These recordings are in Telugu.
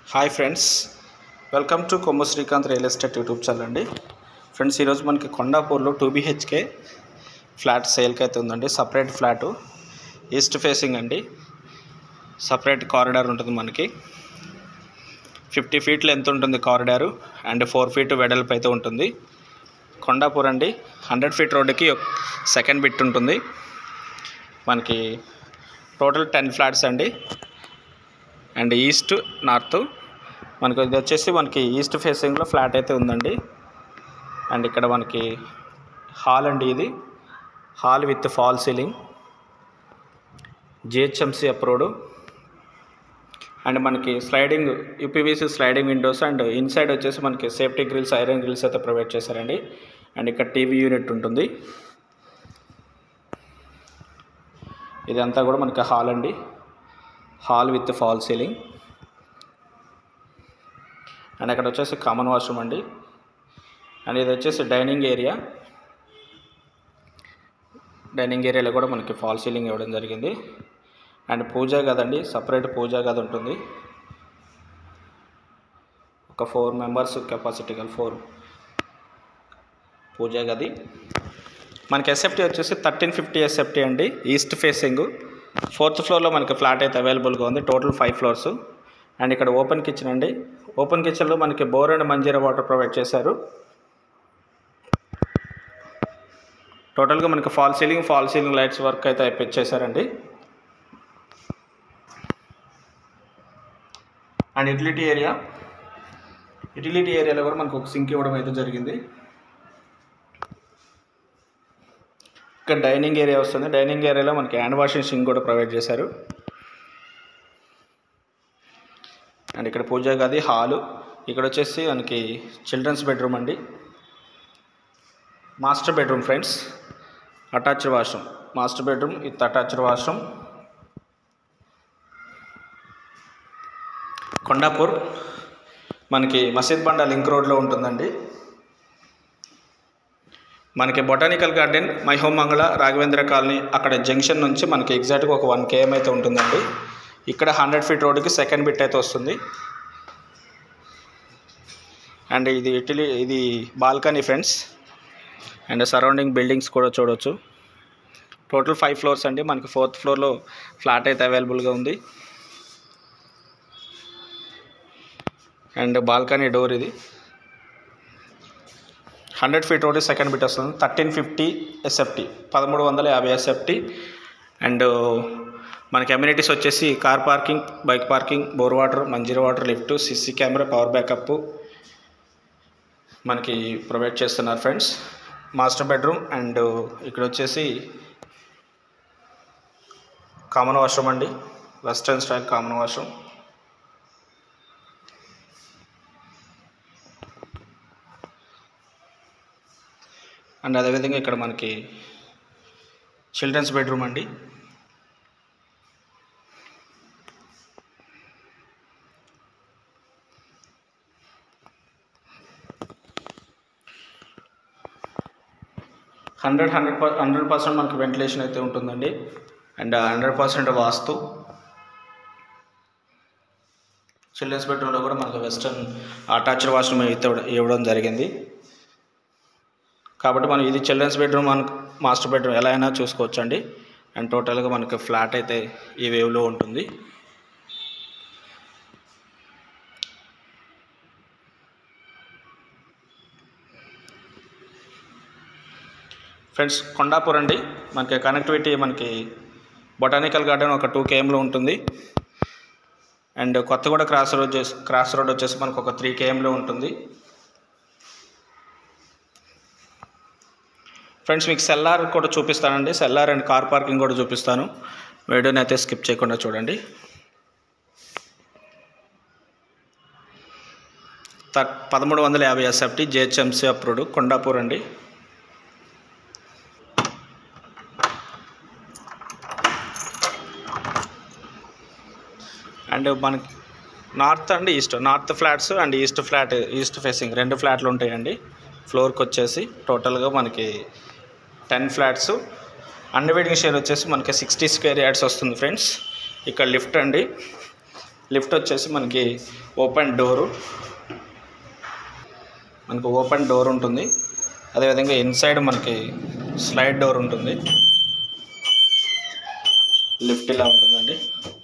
hi friends welcome to Kommu Srikanth real estate YouTube channel అండి ఫ్రెండ్స్ ఈరోజు మనకి కొండాపూర్లో టూ బీహెచ్కే ఫ్లాట్ సేల్కి అయితే ఉందండి సపరేట్ ఫ్లాటు ఈస్ట్ ఫేసింగ్ అండి సపరేట్ కారిడార్ ఉంటుంది మనకి ఫిఫ్టీ ఫీట్లు ఎంత ఉంటుంది కారిడారు అండ్ ఫోర్ ఫీట్ వెడల్పు అయితే ఉంటుంది కొండాపూర్ అండి హండ్రెడ్ ఫీట్ రోడ్డుకి సెకండ్ బిట్ ఉంటుంది మనకి టోటల్ టెన్ ఫ్లాట్స్ అండి అండ్ ఈస్ట్ నార్త్ మనకు ఇది వచ్చేసి మనకి ఈస్ట్ ఫేసింగ్లో ఫ్లాట్ అయితే ఉందండి అండ్ ఇక్కడ మనకి హాల్ అండి ఇది hall with fall ceiling GHMC approved and మనకి sliding UPVC sliding windows and inside వచ్చేసి మనకి సేఫ్టీ గ్రిల్స్ ఐరన్ గ్రిల్స్ అయితే ప్రొవైడ్ చేశారండి అండ్ ఇక్కడ టీవీ యూనిట్ ఉంటుంది ఇదంతా కూడా మనకి హాల్ అండి hall with fall ceiling and అక్కడ వచ్చేసి కామన్ వాష్రూమ్ అండి అండ్ ఇది వచ్చేసి డైనింగ్ ఏరియా డైనింగ్ ఏరియాలో కూడా మనకి ఫాల్ సీలింగ్ ఇవ్వడం జరిగింది అండ్ పూజా గది అండి సపరేట్ పూజా గది ఉంటుంది ఒక ఫోర్ మెంబర్స్ కెపాసిటీ గల ఫోర్ పూజా గది మనకి ఎస్ఎఫ్టీ వచ్చేసి థర్టీన్ ఫిఫ్టీ ఎస్ఎఫ్టీ అండి ఈస్ట్ ఫేసింగ్ ఫోర్త్ ఫ్లోర్లో మనకి ఫ్లాట్ అయితే అవైలబుల్గా ఉంది టోటల్ ఫైవ్ ఫ్లోర్స్ అండ్ ఇక్కడ ఓపెన్ కిచెన్ అండి ఓపెన్ కిచెన్లో మనకి bore and Manjeera water provide చేశారు టోటల్గా మనకి fall ceiling fall ceiling lights work అయితే అయిపోయించేశారండి అండ్ యూటిలిటీ ఏరియా యూటిలిటీ ఏరియాలో కూడా మనకు ఒక సింక్ ఇవ్వడం అయితే జరిగింది ఇక్కడ డైనింగ్ ఏరియా వస్తుంది డైనింగ్ ఏరియాలో మనకి హ్యాండ్ వాషింగ్ సింక్ కూడా ప్రొవైడ్ చేశారు అండ్ ఇక్కడ పూజ గది హాలు ఇక్కడ వచ్చేసి మనకి చిల్డ్రన్స్ బెడ్రూమ్ అండి master bedroom friends attached washroom master bedroom with attached washroom Kondapur మనకి మసీద్ బండ లింక్ రోడ్లో ఉంటుందండి మనకి బొటానికల్ గార్డెన్ మై హోమ్ మంగళ రాఘవేంద్ర కాలనీ అక్కడ జంక్షన్ నుంచి మనకి ఎగ్జాక్ట్గా ఒక వన్ కేఎం అయితే ఉంటుందండి ఇక్కడ హండ్రెడ్ ఫీట్ రోడ్డుకి సెకండ్ బిట్ అయితే వస్తుంది అండ్ ఇది ఇటలీ ఇది balcony friends and surrounding buildings కూడా చూడవచ్చు టోటల్ ఫైవ్ ఫ్లోర్స్ అండి మనకి ఫోర్త్ ఫ్లోర్లో ఫ్లాట్ అయితే అవైలబుల్గా ఉంది అండ్ బాల్కనీ డోర్ ఇది hundred feet road second bit వస్తుంది థర్టీన్ ఫిఫ్టీ ఎస్ఎఫ్టీ పదమూడు వందల యాభై ఎస్ఎఫ్టీ అండ్ మనకి అమ్యూనిటీస్ వచ్చేసి car parking bike parking bore water Manjira water lift CC camera power backup మనకి ప్రొవైడ్ చేస్తున్నారు ఫ్రెండ్స్ మాస్టర్ బెడ్రూమ్ అండ్ ఇక్కడ వచ్చేసి కామన్ వాష్రూమ్ అండి western style common washroom and అదేవిధంగా ఇక్కడ మనకి చిల్డ్రన్స్ బెడ్రూమ్ అండి hundred hundred per hundred percent మనకి వెంటిలేషన్ అయితే ఉంటుందండి and hundred percent vastu childrens బెడ్రూమ్లో కూడా మనకు వెస్ట్రన్ అటాచ్డ్ వాష్రూమ్ అయితే ఇవ్వడం జరిగింది కాబట్టి మనం ఇది చిల్డ్రన్స్ బెడ్రూమ్ మన మాస్టర్ బెడ్రూమ్ ఎలా అయినా చూసుకోవచ్చు అండి అండ్ టోటల్గా మనకి ఫ్లాట్ అయితే ఈ వేవ్లో ఉంటుంది ఫ్రెండ్స్ కొండాపూర్ అండి మనకి కనెక్టివిటీ మనకి బొటానికల్ గార్డెన్ ఒక టూ కేఎంలో ఉంటుంది and Kothaguda cross road cross road వచ్చేసి మనకు ఒక త్రీ కేఎంలో ఉంటుంది ఫ్రెండ్స్ మీకు సెల్లార్ కూడా చూపిస్తానండి సెల్లార్ అండ్ కార్ పార్కింగ్ కూడా చూపిస్తాను వీడియోని అయితే స్కిప్ చేయకుండా చూడండి త పదమూడు వందల యాభై ఎస్ఎఫ్టీ జిహెచ్ఎంసీ అప్రూవ్డ్ కొండాపూర్ అండి అండ్ మనకి north and east north flats and east flat east facing రెండు ఫ్లాట్లు ఉంటాయండి ఫ్లోర్కి వచ్చేసి టోటల్గా మనకి టెన్ ఫ్లాట్స్ అండర్వేడింగ్ షేర్ వచ్చేసి మనకి సిక్స్టీ స్క్వేర్ యార్డ్స్ వస్తుంది ఫ్రెండ్స్ ఇక్కడ లిఫ్ట్ అండి లిఫ్ట్ వచ్చేసి మనకి ఓపెన్ డోరు మనకు ఓపెన్ డోర్ ఉంటుంది అదేవిధంగా ఇన్సైడ్ మనకి స్లైడ్ డోర్ ఉంటుంది లిఫ్ట్ ఇలా ఉంటుందండి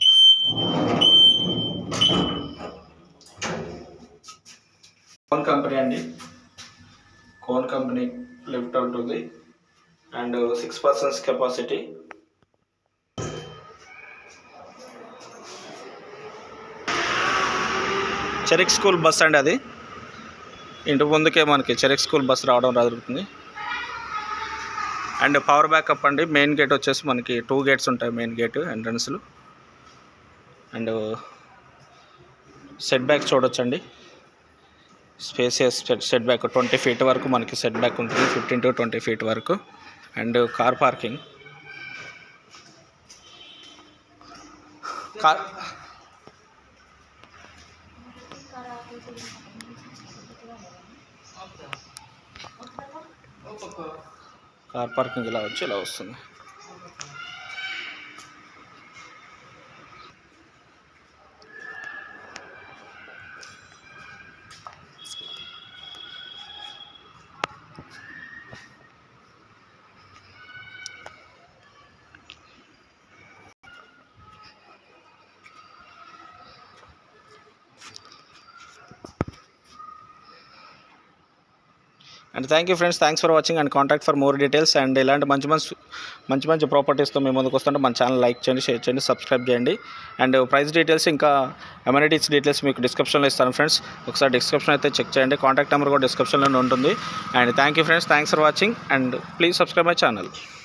కోన్ కంపెనీ అండి కోన్ కంపెనీ లిఫ్ట్ ఉంటుంది అండ్ సిక్స్ పర్సన్స్ కెపాసిటీ చెరిక్ స్కూల్ బస్ అండి అది ఇంటి ముందుకే మనకి చెరిక్ స్కూల్ బస్ రావడం జరుగుతుంది అండ్ పవర్ బ్యాకప్ అండి మెయిన్ గేట్ వచ్చేసి మనకి టూ గేట్స్ ఉంటాయి మెయిన్ గేట్ ఎంట్రన్స్లు అండ్ సెట్ బ్యాక్ చూడొచ్చండి spacious set back twenty feet వరకు మనకి సెట్ బ్యాక్ ఉంటుంది ఫిఫ్టీన్ టు ట్వంటీ ఫీట్ వరకు and car parking car car parking ఇలా వచ్చి ఇలా వస్తుంది and thank you friends thanks for watching and contact for more details and ఇలాంటి మంచి మంచి మంచి మంచి ప్రాపర్టీస్తో మేము ముందుకు వస్తుంటే మన ఛానల్ లైక్ చేయండి షేర్ చేయండి సబ్స్క్రైబ్ చేయండి అండ్ ప్రైస్ డీటెయిల్స్ ఇంకా అమ్యూనిటీస్ డీటెయిల్స్ మీకు డిస్క్రిప్షన్లో ఇస్తాను ఫ్రెండ్స్ ఒకసారి డిస్క్రిప్షన్ అయితే చెక్ చేయండి కాంటాక్ట్ నెంబర్ కూడా డిస్క్రిప్షన్లోనే ఉంటుంది and thank you friends thanks for watching and please subscribe my channel